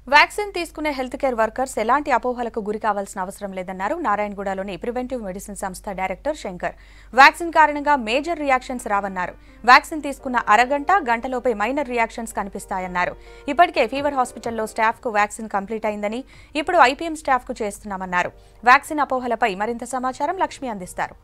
vaccine తీసుకునే health care workers ఎలాంటి అపోహలకు గురి కావాల్సిన అవసరం లేదన్నారు నారాయణగూడలోని ప్రివెంటివ్ మెడిసిన్ సంస్థ డైరెక్టర్ శంకర్ వ్యాక్సిన్ కారణంగా మేజర్ రియాక్షన్స్ రావన్నారు వ్యాక్సిన్ తీసుకున్న అరగంట గంటలోపే మైనర్ రియాక్షన్స్ కనిపిస్తాయన్నారు ఇప్పటికే ఫీవర్ హాస్పిటల్లో స్టాఫ్ కు వ్యాక్సిన్ కంప్లీట్ అయిందని ఇప్పుడు ఐపీఎం స్టాఫ్ కు చేస్తున్నామన్నారు వ్యాక్సిన్ అపోహలపై మరింత సమాచారం లక్ష్మి అందిస్తారు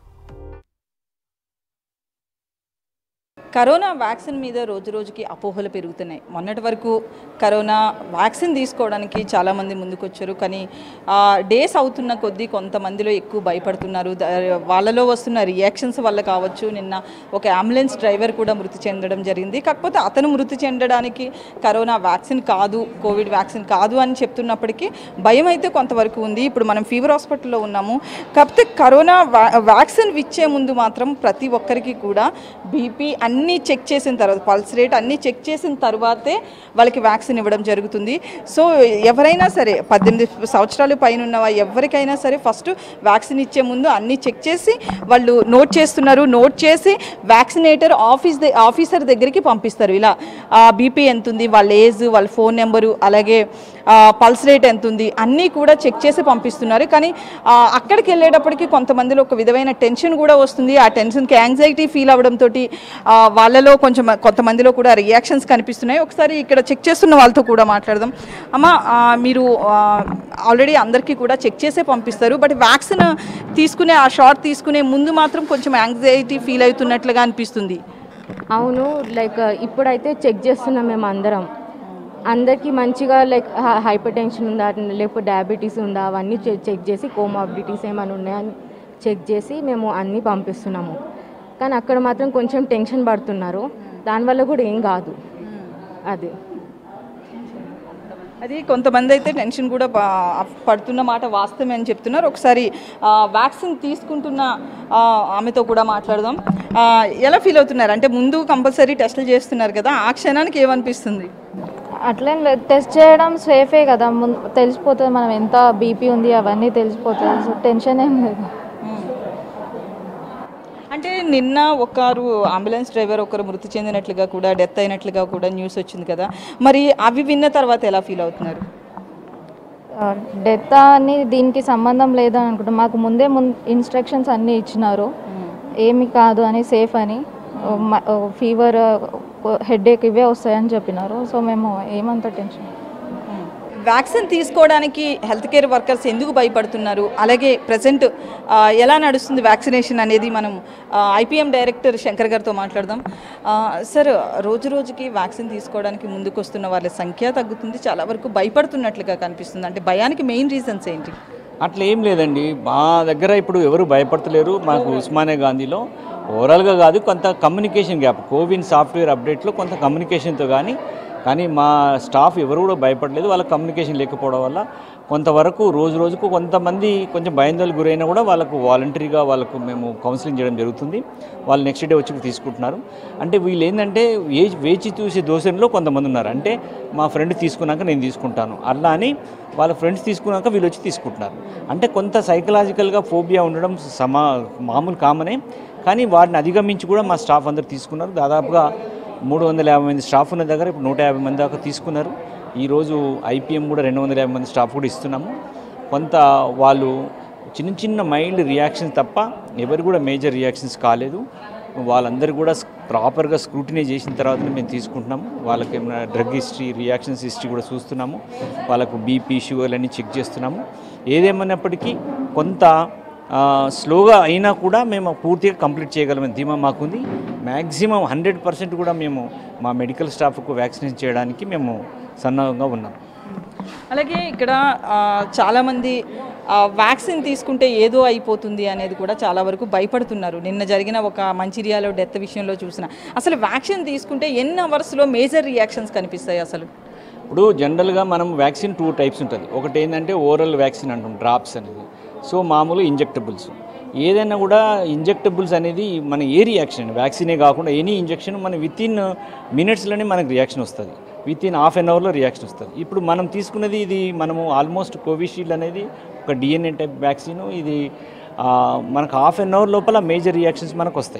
కరోనా వ్యాక్సిన్ మీద రోజు రోజుకి అపోహలు పెరుగుతున్నాయి మొన్నటి వరకు కరోనా వ్యాక్సిన్ తీసుకోవడానికి చాలామంది ముందుకొచ్చారు కానీ ఆ, డేస్ అవుతున్న కొద్దీ కొంతమందిలో ఎక్కువ భయపడుతున్నారు ద- వాళ్ళలో వస్తున్న రియాక్షన్స్ వల్ల కావచ్చు నిన్న ఒక అంబులెన్స్ డ్రైవర్ కూడా మృతి చెందడం జరిగింది కాకపోతే అతను మృతి చెందడానికి కరోనా వ్యాక్సిన్ కాదు కోవిడ్ వ్యాక్సిన్ కాదు అని చెప్తున్నప్పటికీ భయం అయితే కొంతవరకు ఉంది ఇప్పుడు మనం ఫీవర్ హాస్పిటల్లో ఉన్నాము కాకపోతే కరోనా వ్యా- వ్యాక్సిన్ ఇచ్చే ముందు మాత్రం ప్రతి ఒక్కరికి కూడా బీపీ అన్నీ చెక్ చేసిన తర్వాత పల్స్ రేట్ అన్నీ చెక్ చేసిన తర్వాతే వాళ్ళకి వ్యాక్సిన్ ఇవ్వడం జరుగుతుంది సో ఎవరైనా సరే పద్దెనిమిది సంవత్సరాలు పైన ఉన్న వా- ఎవరికైనా సరే ఫస్ట్ వ్యాక్సిన్ ఇచ్చే ముందు అన్నీ చెక్ చేసి వాళ్ళు నోట్ చేస్తున్నారు నోట్ చేసి వ్యాక్సినేటర్ ఆఫీస్ ద- ఆఫీసర్ దగ్గరికి పంపిస్తారు ఇలా బీపీ ఎంత ఉంది వాళ్ళ ఏజ్ వాళ్ళ ఫోన్ నెంబరు అలాగే ఆ, పల్స్ రేట్ ఎంత ఉంది అన్నీ కూడా చెక్ చేసి పంపిస్తున్నారు కానీ ఆ, అక్కడికి వెళ్ళేటప్పటికి కొంతమందిలో ఒక విధమైన టెన్షన్ కూడా వస్తుంది ఆ టెన్షన్కి యాంగ్జైటీ ఫీల్ అవ్వడంతో వాళ్ళలో కొంచెం కొంతమందిలో కూడా రియాక్షన్స్ కనిపిస్తున్నాయి ఒకసారి ఇక్కడ చెక్ చేస్తున్న వాళ్ళతో కూడా మాట్లాడదాం అమ్మ ఆ, మీరు ఆల్రెడీ అందరికీ కూడా చెక్ చేసే పంపిస్తారు బట్ వ్యాక్సిన్ తీసుకునే ఆ షాట్ తీసుకునే ముందు మాత్రం కొంచెం యాంగ్జైటీ ఫీల్ అవుతున్నట్లుగా అనిపిస్తుంది అవును లైక్ ఇప్పుడైతే చెక్ చేస్తున్నాం మేము అందరం అందరికీ మంచిగా లైక్ హైపర్ టెన్షన్ ఉందా లేకపోతే డయాబెటీస్ ఉందా అవన్నీ చె- చెక్ చేసి కోమాబిలిటీస్ ఏమైనా ఉన్నాయని చెక్ చేసి మేము అన్నీ పంపిస్తున్నాము కానీ అక్కడ మాత్రం కొంచెం టెన్షన్ పడుతున్నారు దానివల్ల కూడా ఏం కాదు అది అది కొంతమంది అయితే టెన్షన్ కూడా ప- పడుతున్న మాట వాస్తవమే అని చెప్తున్నారు ఒకసారి ఆ, వ్యాక్సిన్ తీసుకుంటున్న ఆ, ఆమెతో కూడా మాట్లాడదాం ఆ, ఎలా ఫీల్ అవుతున్నారు అంటే ముందు కంపల్సరీ టెస్టులు చేస్తున్నారు కదా ఆ క్షణానికి ఏమనిపిస్తుంది అట్లేం లేదు టెస్ట్ చేయడం సేఫే కదా ముందు తెలిసిపోతుంది మనం ఎంత బీపీ ఉంది అవన్నీ తెలిసిపోతుంది సో టెన్షన్ ఏం లేదు అంటే నిన్న ఒకరు అంబులెన్స్ డ్రైవర్ ఒకరు మృతి చెందినట్లుగా కూడా డెత్ అయినట్లుగా కూడా న్యూస్ వచ్చింది కదా మరి అవి విన్న తర్వాత ఎలా ఫీల్ అవుతున్నారు డెత్ అని దీనికి సంబంధం లేదని అనుకుంటాం మాకు ముందే ముందు ఇన్స్ట్రక్షన్స్ అన్నీ ఇచ్చినారు ఏమి కాదు అని సేఫ్ అని ఫీవర్ హెడేక్ ఇవే వస్తాయని చెప్పినారు సో మేము ఏమంత టెన్షన్ వ్యాక్సిన్ తీసుకోవడానికి హెల్త్ కేర్ వర్కర్స్ ఎందుకు భయపడుతున్నారు అలాగే ప్రజెంట్ ఎలా నడుస్తుంది వ్యాక్సినేషన్ అనేది మనం ఐపీఎం డైరెక్టర్ శంకర్ గారితో మాట్లాడదాం ఆ, సార్ రోజు రోజుకి వ్యాక్సిన్ తీసుకోవడానికి ముందుకు వస్తున్న వాళ్ళ సంఖ్య తగ్గుతుంది చాలా వరకు భయపడుతున్నట్లుగా కనిపిస్తుంది అంటే భయానికి మెయిన్ రీజన్స్ ఏంటి అట్లా ఏం లేదండి మా దగ్గర ఇప్పుడు ఎవరు భయపడతలేరు మాకు ఉస్మానియా గాంధీలో ఓవరాల్గా కాదు కొంత కమ్యూనికేషన్ గ్యాప్ కోవిన్ సాఫ్ట్వేర్ అప్డేట్లో కొంత కమ్యూనికేషన్తో కానీ కానీ మా స్టాఫ్ ఎవరు కూడా భయపడలేదు వాళ్ళ కమ్యూనికేషన్ లేకపోవడం వల్ల కొంతవరకు రోజు రోజుకు కొంతమంది కొంచెం భయందోళనకు గురైనా కూడా వాళ్ళకు వాలంటరీగా వాళ్ళకు మేము కౌన్సిలింగ్ చేయడం జరుగుతుంది వాళ్ళు నెక్స్ట్ డే వచ్చి తీసుకుంటున్నారు అంటే వీళ్ళు ఏంటంటే ఏ వేచి చూసే దోషంలో కొంతమంది ఉన్నారు అంటే మా ఫ్రెండ్ తీసుకున్నాక నేను తీసుకుంటాను అలా అని వాళ్ళ ఫ్రెండ్స్ తీసుకున్నాక వీళ్ళు వచ్చి తీసుకుంటున్నారు అంటే కొంత సైకలాజికల్గా ఫోబియా ఉండడం సమా మామూలు కామనే కానీ వాటిని అధిగమించి కూడా మా స్టాఫ్ అందరు తీసుకున్నారు దాదాపుగా మూడు వందల యాభై మంది స్టాఫ్ ఉన్న దగ్గర ఇప్పుడు నూట యాభై మంది దాకా తీసుకున్నారు ఈరోజు ఐపీఎం కూడా రెండు వందల యాభై మంది స్టాఫ్ కూడా ఇస్తున్నాము కొంత వాళ్ళు చిన్న చిన్న మైల్డ్ రియాక్షన్స్ తప్ప ఎవరు కూడా మేజర్ రియాక్షన్స్ కాలేదు వాళ్ళందరూ కూడా ప్రాపర్గా స్క్రూటినై చేసిన తర్వాతనే మేము తీసుకుంటున్నాము వాళ్ళకి ఏమైనా డ్రగ్ హిస్టరీ రియాక్షన్స్ హిస్టరీ కూడా చూస్తున్నాము వాళ్ళకు బీపీ షుగర్ అన్ని చెక్ చేస్తున్నాము ఏదేమైనప్పటికీ కొంత ఆ, స్లోగా అయినా కూడా మేము పూర్తిగా కంప్లీట్ చేయగలమని ధీమా మాకుంది మ్యాక్సిమం హండ్రెడ్ పర్సెంట్ కూడా మేము మా మెడికల్ స్టాఫ్కు వ్యాక్సినేషన్ చేయడానికి మేము సన్నద్ధంగా ఉన్నాం అలాగే ఇక్కడ ఆ, చాలామంది ఆ, వ్యాక్సిన్ తీసుకుంటే ఏదో అయిపోతుంది అనేది కూడా చాలా వరకు భయపడుతున్నారు నిన్న జరిగిన ఒక మంచిర్యాలో డెత్ విషయంలో చూసిన అసలు వ్యాక్సిన్ తీసుకుంటే ఎన్ని అవర్స్లో మేజర్ రియాక్షన్స్ కనిపిస్తాయి అసలు ఇప్పుడు జనరల్గా మనం వ్యాక్సిన్ టూ టైప్స్ ఉంటుంది ఒకటి ఏంటంటే ఓరల్ వ్యాక్సిన్ అంటాం డ్రాప్స్ అనేది సో మామూలు ఇంజెక్టబుల్స్ ఏదైనా కూడా ఇంజెక్టబుల్స్ అనేది మన ఏ రియాక్షన్ వ్యాక్సినే కాకుండా ఎనీ ఇంజెక్షన్ మన విత్ ఇన్ మినిట్స్లోనే మనకు రియాక్షన్ వస్తుంది విత్ ఇన్ హాఫ్ అన్ అవర్లో రియాక్షన్ వస్తుంది ఇప్పుడు మనం తీసుకున్నది ఇది మనము ఆల్మోస్ట్ కోవిషీల్డ్ అనేది ఒక డిఎన్ఏ టైప్ వ్యాక్సిన్ ఇది ఆ, మనకు హాఫ్ అన్ అవర్ లోపల మేజర్ రియాక్షన్స్ మనకు వస్తాయి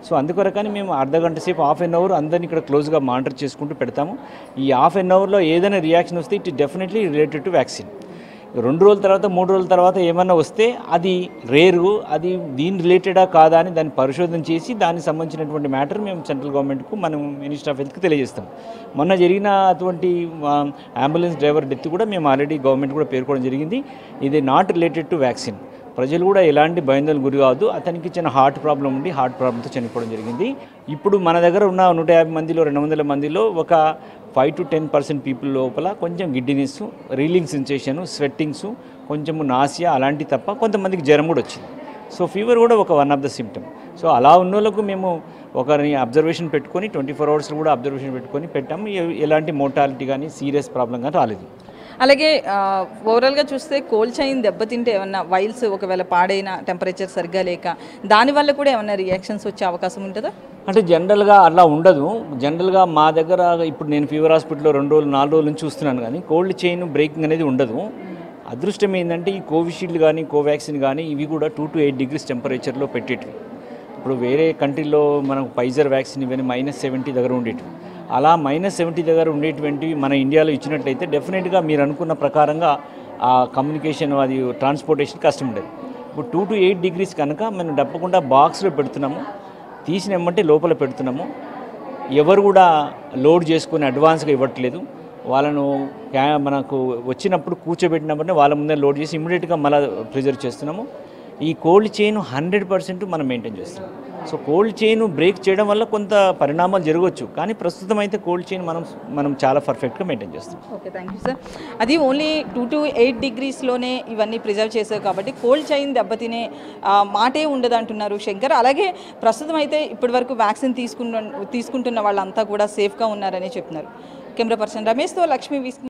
సో అందుకొరకని మేము అర్ధ గంట సేపు హాఫ్ అన్ అవర్ అందరిని ఇక్కడ క్లోజ్గా మానిటర్ చేసుకుంటూ పెడతాము ఈ హాఫ్ అన్ అవర్లో ఏదైనా రియాక్షన్ వస్తే it definitely related to vaccine రెండు రోజుల తర్వాత మూడు రోజుల తర్వాత ఏమన్నా వస్తే అది రేరు అది దీని రిలేటెడా కాదా అని దాన్ని పరిశోధన చేసి దానికి సంబంధించినటువంటి మ్యాటర్ మేము సెంట్రల్ గవర్నమెంట్కు మనం మినిస్టర్ ఆఫ్ హెల్త్కి తెలియజేస్తాం మొన్న జరిగిన అటువంటి అంబులెన్స్ డ్రైవర్ డెత్ కూడా మేము ఆల్రెడీ గవర్నమెంట్ కూడా పేర్కోవడం జరిగింది ఇది నాట్ రిలేటెడ్ టు వ్యాక్సిన్ ప్రజలు కూడా ఎలాంటి భయందోళన గురి కావద్దు అతనికి చిన్న హార్ట్ ప్రాబ్లం ఉండి హార్ట్ ప్రాబ్లంతో చనిపోవడం జరిగింది ఇప్పుడు మన దగ్గర ఉన్న నూట యాభై మందిలో రెండు వందల మందిలో ఒక five to ten percent people లోపల కొంచెం గిడ్డినెస్ రీలింగ్ సెన్సేషన్ స్వెట్టింగ్స్ కొంచెము నాసియా అలాంటి తప్ప కొంతమందికి జ్వరం కూడా వచ్చింది సో ఫీవర్ కూడా ఒక one of the symptom so అలా ఉన్న వాళ్ళకు మేము ఒకరిని అబ్జర్వేషన్ పెట్టుకొని ట్వంటీ ఫోర్ అవర్స్ కూడా అబ్జర్వేషన్ పెట్టుకొని పెట్టాము ఎ- ఎలాంటి మోటాలిటీ కానీ సీరియస్ ప్రాబ్లం కానీ రాలేదు అలాగే ఆ, ఓవరాల్గా చూస్తే కోల్డ్ చైన్ దెబ్బతింటే ఏమన్నా వైల్స్ ఒకవేళ పాడైన టెంపరేచర్ సరిగ్గా లేక దానివల్ల కూడా ఏమన్నా రియాక్షన్స్ వచ్చే అవకాశం ఉంటుందా అంటే జనరల్గా అలా ఉండదు జనరల్గా మా దగ్గర ఇప్పుడు నేను ఫీవర్ హాస్పిటల్లో రెండు రోజులు నాలుగు రోజుల నుంచి చూస్తున్నాను కానీ కోల్డ్ చైన్ బ్రేకింగ్ అనేది ఉండదు అదృష్టం ఏంటంటే ఈ కోవిషీల్డ్ కానీ కోవాక్సిన్ కానీ ఇవి కూడా టూ టు ఎయిట్ డిగ్రీస్ టెంపరేచర్లో పెట్టేటివి ఇప్పుడు వేరే కంట్రీలో మనకు పైజర్ వ్యాక్సిన్ ఇవన్నీ మైనస్ సెవెంటీ దగ్గర ఉండేటివి అలా మైనస్ సెవెంటీ దగ్గర ఉండేటువంటివి మన ఇండియాలో ఇచ్చినట్లయితే డెఫినెట్గా మీరు అనుకున్న ప్రకారంగా ఆ కమ్యూనికేషన్ అది ట్రాన్స్పోర్టేషన్ కష్టం ఉండేది ఇప్పుడు టూ టు ఎయిట్ డిగ్రీస్ కనుక మనం తప్పకుండా బాక్స్లో పెడుతున్నాము తీసినమ్మంటే లోపల పెడుతున్నాము ఎవరు కూడా లోడ్ చేసుకొని అడ్వాన్స్గా ఇవ్వట్లేదు వాళ్ళను క్యా- మనకు వచ్చినప్పుడు కూర్చోబెట్టినప్పుడే వాళ్ళ ముందే లోడ్ చేసి ఇమీడియట్గా మళ్ళీ ప్రిజర్వ్ చేస్తున్నాము ఈ కోల్డ్ చైన్ హండ్రెడ్ పర్సెంట్ మనం మెయింటైన్ చేస్తున్నాం సో కోల్డ్ చైన్ బ్రేక్ చేయడం వల్ల కొంత పరిణామాలు జరగవచ్చు కానీ ప్రస్తుతం అయితే కోల్డ్ చైన్ మనం మనం చాలా పర్ఫెక్ట్గా మెయింటైన్ చేస్తాం ఓకే థ్యాంక్ యూ సార్ అది ఓన్లీ టూ టు ఎయిట్ డిగ్రీస్లోనే ఇవన్నీ ప్రిజర్వ్ చేశారు కాబట్టి కోల్డ్ చైన్ దెబ్బతినే ఆ, మాటే ఉండదు అంటున్నారు శంకర్ అలాగే ప్రస్తుతం అయితే ఇప్పటివరకు వ్యాక్సిన్ తీసుకున్న తీసుకుంటున్న వాళ్ళంతా కూడా సేఫ్గా ఉన్నారని చెప్తున్నారు కెమెరా పర్సన్ రమేష్తో లక్ష్మీ విస్